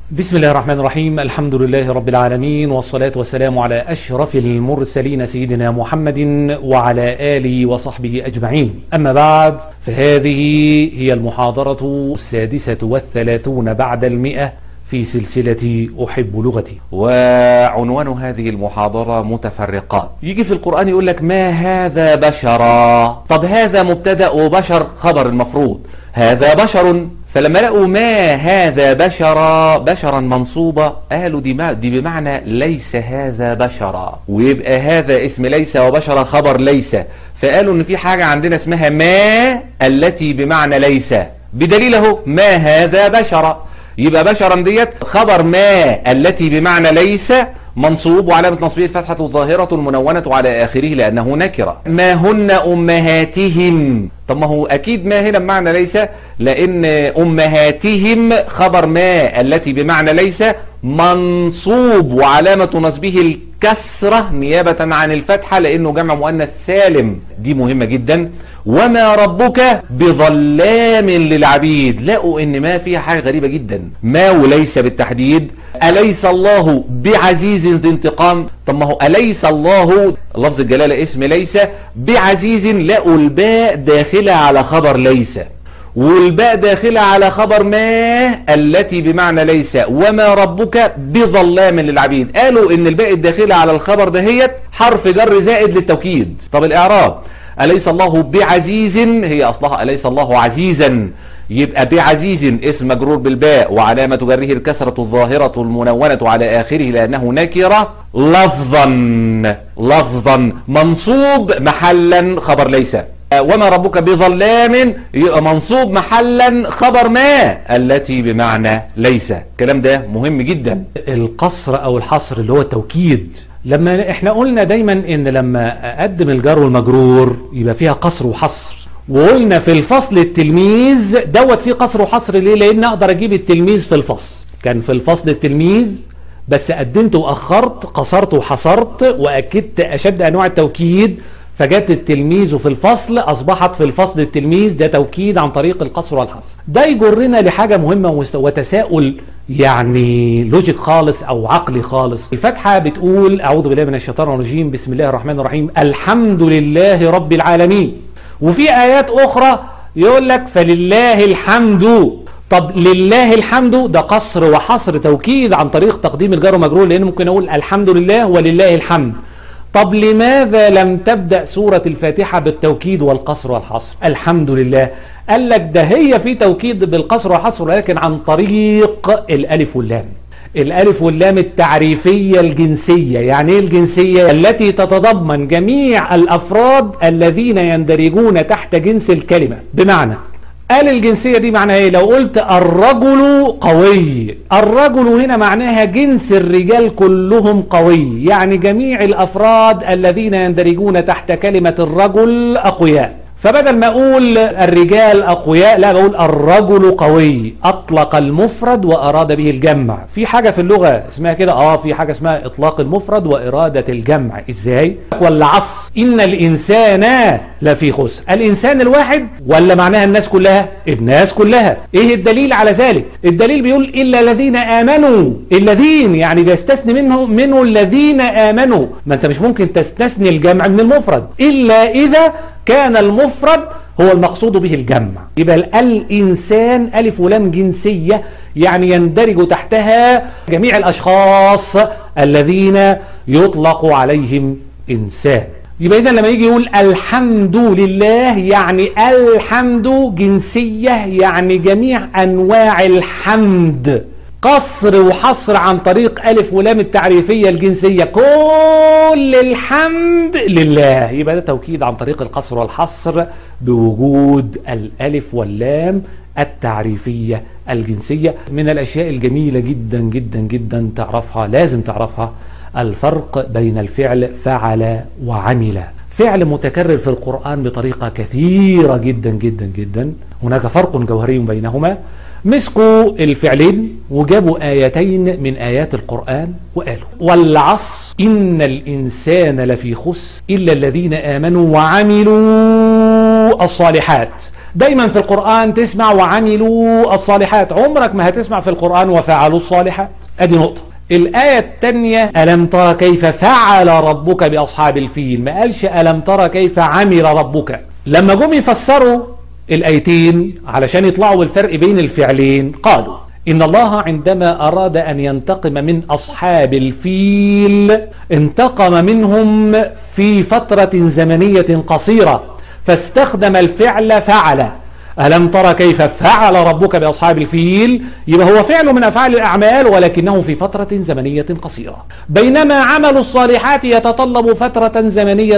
بسم الله الرحمن الرحيم الحمد لله رب العالمين والصلاة والسلام على أشرف المرسلين سيدنا محمد وعلى آله وصحبه أجمعين أما بعد فهذه هي المحاضرة السادسة والثلاثون بعد المئة في سلسلة أحب لغتي وعنوان هذه المحاضرة متفرقات يجي في القرآن يقول لك ما هذا بشرا طب هذا مبتدأ وبشر خبر المفروض هذا بشر فلما لقوا ما هذا بشرا بشرا منصوبة قالوا دي, ما دي بمعنى ليس هذا بشرا ويبقى هذا اسم ليس وبشرا خبر ليس فقالوا ان في حاجة عندنا اسمها ما التي بمعنى ليس بدليل اهو ما هذا بشرا يبقى بشرا ديت خبر ما التي بمعنى ليس منصوب وعلامة نصبه الفتحة الظاهرة المنونة على آخره لأنه نكرة ما هن أمهاتهم طب ما هو أكيد ما هنا بمعنى ليس لأن أمهاتهم خبر ما التي بمعنى ليس منصوب وعلامة نصبه الكسرة نيابة عن الفتحة لأنه جمع مؤنث سالم دي مهمة جدا وما ربك بظلام للعبيد لقوا ان ما فيها حاجة غريبة جدا ما وليس بالتحديد أليس الله بعزيز ذي انتقام طب ما هو أليس الله لفظ الجلالة اسم ليس بعزيز لقوا الباء داخلة على خبر ليس والباء داخلة على خبر ما التي بمعنى ليس وما ربك بظلام للعبيد قالوا ان الباء الداخلة على الخبر دهيت حرف جر زائد للتوكيد طب الإعراب أليس الله بعزيز هي أصلها أليس الله عزيزا يبقى بعزيز اسم مجرور بالباء وعلامة جره الكسرة الظاهرة المنونة على آخره لأنه نكرة لفظا لفظا منصوب محلا خبر ليس وما ربك بظلام يبقى منصوب محلا خبر ما التي بمعنى ليس الكلام ده مهم جدا القصر أو الحصر اللي هو التوكيد لما احنا قلنا دايما ان لما اقدم الجر والمجرور يبقى فيها قصر وحصر وقلنا في الفصل التلميذ دوت فيه قصر وحصر ليه لان اقدر اجيب التلميذ في الفصل كان في الفصل التلميذ بس قدمت واخرت قصرت وحصرت واكدت اشد انواع التوكيد فجت التلميذ في الفصل اصبحت في الفصل التلميذ ده توكيد عن طريق القصر والحصر ده يجرنا لحاجه مهمه وتساؤل يعني لوجيك خالص او عقلي خالص الفاتحه بتقول اعوذ بالله من الشيطان الرجيم بسم الله الرحمن الرحيم الحمد لله رب العالمين وفي ايات اخرى يقول لك فلله الحمد طب لله الحمد ده قصر وحصر توكيد عن طريق تقديم الجار ومجرور لان ممكن اقول الحمد لله ولله الحمد طب لماذا لم تبدأ سورة الفاتحة بالتوكيد والقصر والحصر الحمد لله قال لك ده هي في توكيد بالقصر والحصر ولكن عن طريق الألف واللام الألف واللام التعريفية الجنسية يعني ايه الجنسية التي تتضمن جميع الأفراد الذين يندرجون تحت جنس الكلمة بمعنى قال الجنسية دي معناها ايه لو قلت الرجل قوي الرجل هنا معناها جنس الرجال كلهم قوي يعني جميع الأفراد الذين يندرجون تحت كلمة الرجل أقوياء فبدل ما أقول الرجال أقوياء لا بقول الرجل قوي أطلق المفرد وأراد به الجمع في حاجة في اللغة اسمها كده آه في حاجة اسمها إطلاق المفرد وإرادة الجمع إزاي والعصر إن الإنسان لفي خسر الإنسان الواحد ولا معناها الناس كلها الناس كلها إيه الدليل على ذلك الدليل بيقول إلا الذين آمنوا الذين يعني بيستثني منهم منه الذين آمنوا ما أنت مش ممكن تستثني الجمع من المفرد إلا إذا كان المفرد هو المقصود به الجمع يبقى الإنسان ألف ولام جنسية يعني يندرج تحتها جميع الأشخاص الذين يطلق عليهم إنسان يبقى إذا لما يجي يقول الحمد لله يعني الحمد جنسية يعني جميع أنواع الحمد قصر وحصر عن طريق ألف ولام التعريفية الجنسية كل الحمد لله يبقى ده توكيد عن طريق القصر والحصر بوجود الألف واللام التعريفية الجنسية من الأشياء الجميلة جدا جدا جدا تعرفها لازم تعرفها الفرق بين الفعل فعل وعمل فعل متكرر في القرآن بطريقة كثيرة جدا جدا جدا هناك فرق جوهري بينهما مسكوا الفعلين وجابوا آيتين من آيات القرآن وقالوا والعصر إن الإنسان لفي خسر إلا الذين آمنوا وعملوا الصالحات دايما في القرآن تسمع وعملوا الصالحات عمرك ما هتسمع في القرآن وفعلوا الصالحات ادي نقطة الآية الثانية ألم ترى كيف فعل ربك بأصحاب الفيل ما قالش ألم ترى كيف عمل ربك لما جم يفسروا الآيتين علشان يطلعوا بالفرق بين الفعلين قالوا إن الله عندما أراد أن ينتقم من أصحاب الفيل انتقم منهم في فترة زمنية قصيرة فاستخدم الفعل فعل ألم ترى كيف فعل ربك بأصحاب الفيل يبقى هو فعل من أفعال الأعمال ولكنه في فترة زمنية قصيرة بينما عمل الصالحات يتطلب فترة زمنية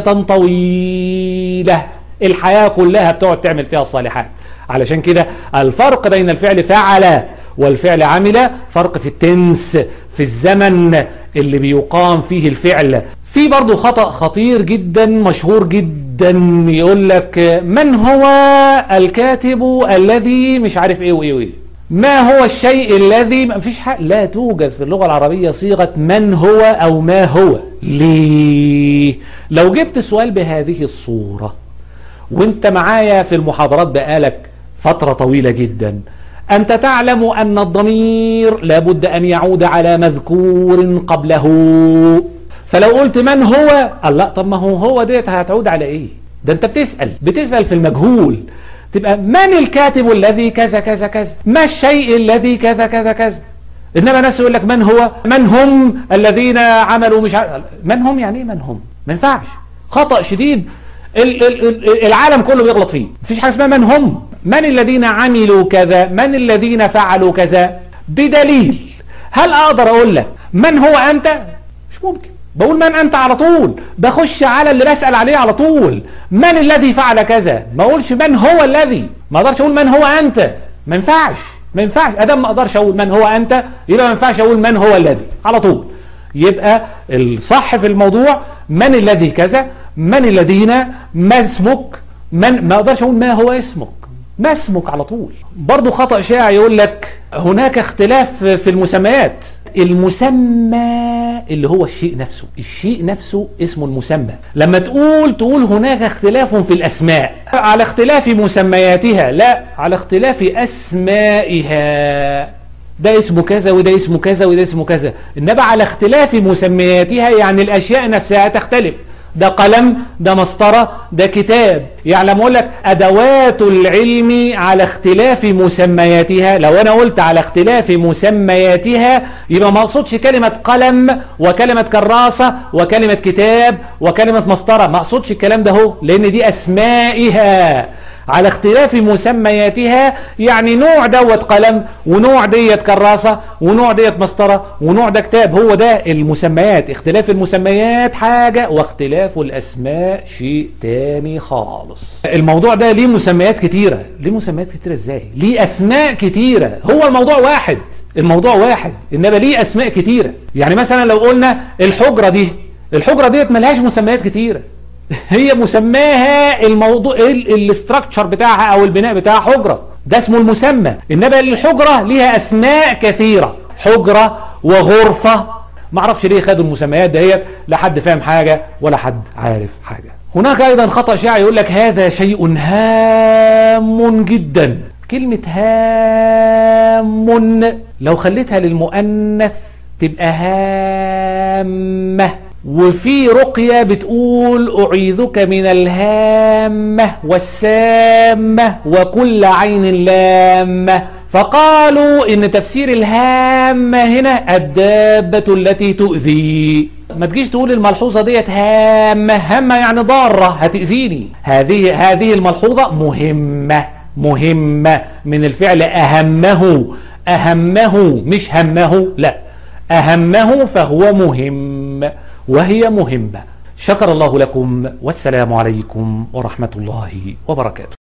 طويلة الحياة كلها بتقعد تعمل فيها الصالحات علشان كده الفرق بين الفعل فعل والفعل عمل فرق في التنس في الزمن اللي بيقام فيه الفعل في برضه خطأ خطير جدا مشهور جدا يقول لك من هو الكاتب الذي مش عارف ايه وايه وايه ما هو الشيء الذي ما فيش حق لا توجد في اللغة العربية صيغة من هو أو ما هو ليه لو جبت السؤال بهذه الصورة وانت معايا في المحاضرات بقالك فترة طويلة جدا أنت تعلم أن الضمير لابد أن يعود على مذكور قبله فلو قلت من هو الله طب ما هو هو ديت هتعود على ايه ده انت بتسأل بتسأل في المجهول تبقى من الكاتب الذي كذا كذا كذا ما الشيء الذي كذا كذا كذا انما ناس يقول لك من هو من هم الذين عملوا مش عارف من هم يعني ايه من هم ما ينفعش خطأ شديد ال- ال- ال- العالم كله بيغلط فيه مفيش حاجه اسمها من هم من الذين عملوا كذا من الذين فعلوا كذا بدليل هل اقدر اقول لك من هو انت مش ممكن بقول من انت على طول بخش على اللي بسأل عليه على طول من الذي فعل كذا ما اقولش من هو الذي ما اقدرش اقول من هو انت ما ينفعش ما ينفعش ادام ما اقدرش اقول من هو انت يبقى ما ينفعش اقول من هو الذي على طول يبقى الصح في الموضوع من الذي كذا من الذين ما اسمك من ما اقدرش اقول ما هو اسمك ما اسمك على طول برضو خطأ شائع يقول لك هناك اختلاف في المسميات المسمى اللي هو الشيء نفسه الشيء نفسه اسمه المسمى لما تقول تقول هناك اختلاف في الأسماء على اختلاف مسمياتها لا على اختلاف أسمائها ده اسمه كذا وده اسمه كذا وده اسمه كذا إنما على اختلاف مسمياتها يعني الأشياء نفسها تختلف ده قلم ده مسطرة ده كتاب يعني لما اقول لك ادوات العلم على اختلاف مسمياتها لو انا قلت على اختلاف مسمياتها يبقى ما اقصدش كلمة قلم وكلمة كراسة وكلمة كتاب وكلمة مسطرة ما اقصدش الكلام ده هو لان دي اسمائها على اختلاف مسمياتها يعني نوع دوت قلم ونوع ديت كراسة ونوع ديت مسطرة ونوع ده كتاب هو ده المسميات اختلاف المسميات حاجة واختلاف الأسماء شيء تاني خالص الموضوع ده ليه مسميات كتيرة ليه مسميات كتيرة ازاي ليه أسماء كتيرة هو الموضوع واحد الموضوع واحد إنما ليه أسماء كتيرة يعني مثلا لو قلنا الحجرة دي الحجرة ديت ملهاش مسميات كتيرة هي مسماها الموضوع الاستراكشر بتاعها او البناء بتاعها حجرة ده اسمه المسمى انما الحجرة ليها اسماء كثيرة حجرة وغرفة ما اعرفش ليه خدوا المسميات دهيت لا حد فاهم حاجة ولا حد عارف حاجة هناك ايضا خطأ شائع يقول لك هذا شيء هام جدا كلمة هام لو خليتها للمؤنث تبقى هامة وفي رقية بتقول أعيذك من الهامة والسامة وكل عين لامة فقالوا إن تفسير الهامة هنا الدابة التي تؤذي ما تجيش تقول الملحوظة ديت هامة هامة يعني ضارة هتأذيني هذه هذه الملحوظة مهمة مهمة من الفعل أهمه أهمه مش همه لا أهمه فهو مهم وهي مهمة شكر الله لكم والسلام عليكم ورحمة الله وبركاته